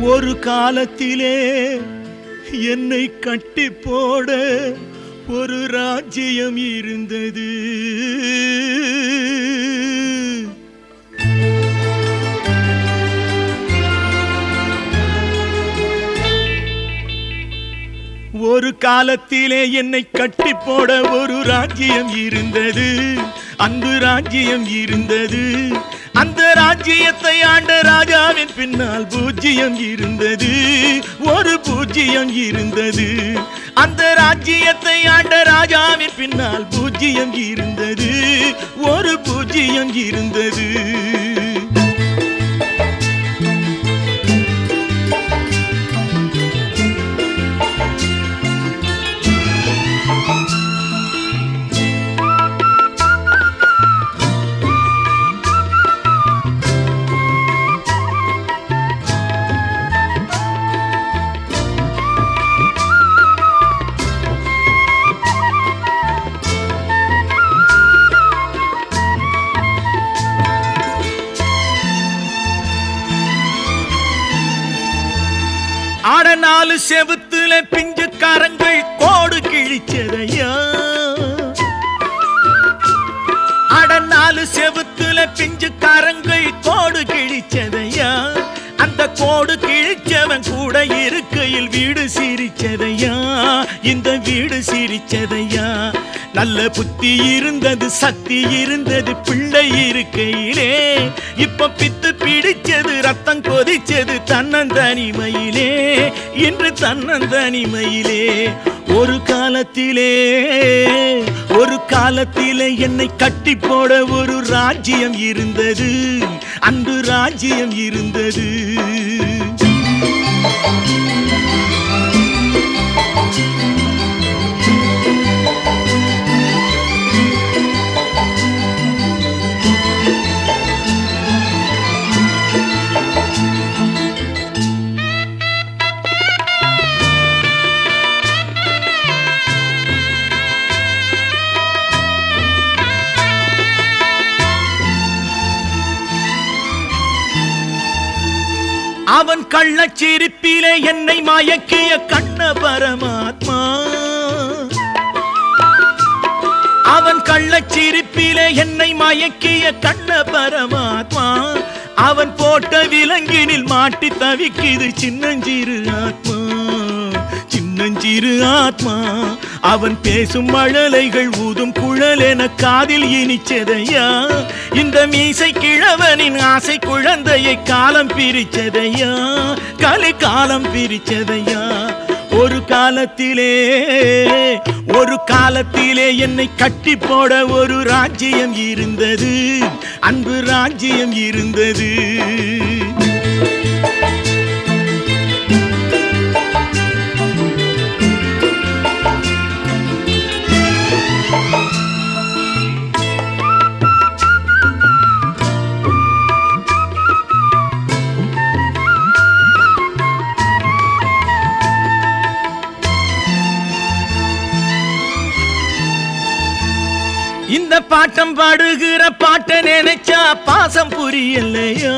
ஒரு காலத்திலே என்னை கட்டி போட ஒரு ராஜ்யம் இருந்தது ஒரு காலத்திலே என்னை கட்டி போட ஒரு ராஜ்யம் இருந்தது அன்பு ராஜ்யம் இருந்தது அந்த ராஜ்யத்தை ஆண்ட ராஜாவின் பின்னால் பூஜ்ஜியம் இருந்தது ஒரு பூஜ்ஜியம் இருந்தது அந்த ராஜ்யத்தை ஆண்ட ராஜாவின் பின்னால் பூஜ்ஜியம் இருந்தது ஒரு பூஜ்ஜியம் இருந்தது ஆட நாலு செவுத்துல பிஞ்சு கரங்கள் கோடு கிழிச்சதையா அட நாலு செவுத்துல பிஞ்சு கரங்கள் கோடு கிழிச்சதையா அந்த கோடு கிழிச்சவன் கூட இருக்கையில் வீடு சிரிச்சதையா இந்த வீடு சிரிச்சதையா நல்ல புத்தி இருந்தது சக்தி இருந்தது பிள்ளை இருக்கையிலே இப்ப பித்து பிடிச்சது ரத்தம் கொதிச்சது தன்னந்தனிமையிலே இன்று தன்னந்தனிமையிலே ஒரு காலத்திலே ஒரு காலத்திலே என்னை கட்டி போட ஒரு ராஜ்யம் இருந்தது அன்பு ராஜ்யம் இருந்தது அவன் கள்ளச்சிரிப்பிலே என்னை மயக்கிய கண்ண பரமாத்மா அவன் கள்ளச்சிரிப்பிலே என்னை மயக்கிய கண்ண பரமாத்மா அவன் போட்ட விலங்கினில் மாட்டி தவிக்குது சின்னஞ்சிறு ஆத்மா சின்னஞ்சிறு ஆத்மா அவன் பேசும் மழலைகள் ஊதும் குழல் என காதில் இனிச்சதையா இந்த மீசை கிழவனின் ஆசை குழந்தையை காலம் பிரிச்சதையா கலை காலம் பிரிச்சதையா ஒரு காலத்திலே ஒரு காலத்திலே என்னை கட்டி போட ஒரு ராஜ்யம் இருந்தது அன்பு ராஜ்யம் இருந்தது இந்த பாட்டம் பாடுகிற பாட்டை நினைச்சா பாசம் புரியலையா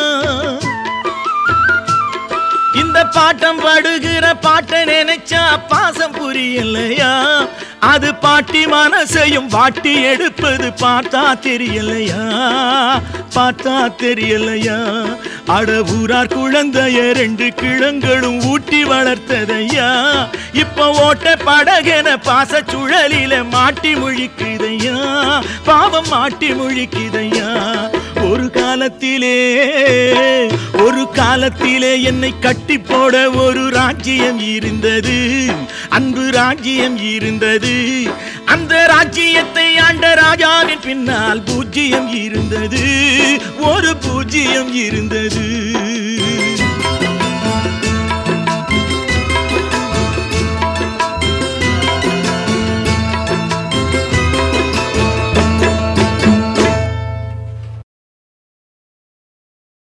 இந்த பாட்டம் பாடுகிற பாட்டை நினைச்சா பாசம் புரியலையா அது பாட்டி மனசையும் வாட்டி எடுப்பது பார்த்தா தெரியலையா பார்த்தா தெரியலையா அட ஊரார் குழந்தைய ரெண்டு கிழங்களும் ஊட்டி வளர்த்ததையா இப்ப ஓட்ட படகென பாச சுழலில மாட்டி முழிக்குதையா பாவம் மாட்டி முழிக்குதையா ஒரு காலத்திலே ஒரு காலத்திலே என்னை கட்டி போட ஒரு ராஜ்யம் இருந்தது அன்பு ராஜ்யம் இருந்தது அந்த ராஜ்யத்தை ஆண்ட ராஜாவின் பின்னால் பூஜ்ஜியம் இருந்தது ஒரு பூஜ்ஜியம் இருந்தது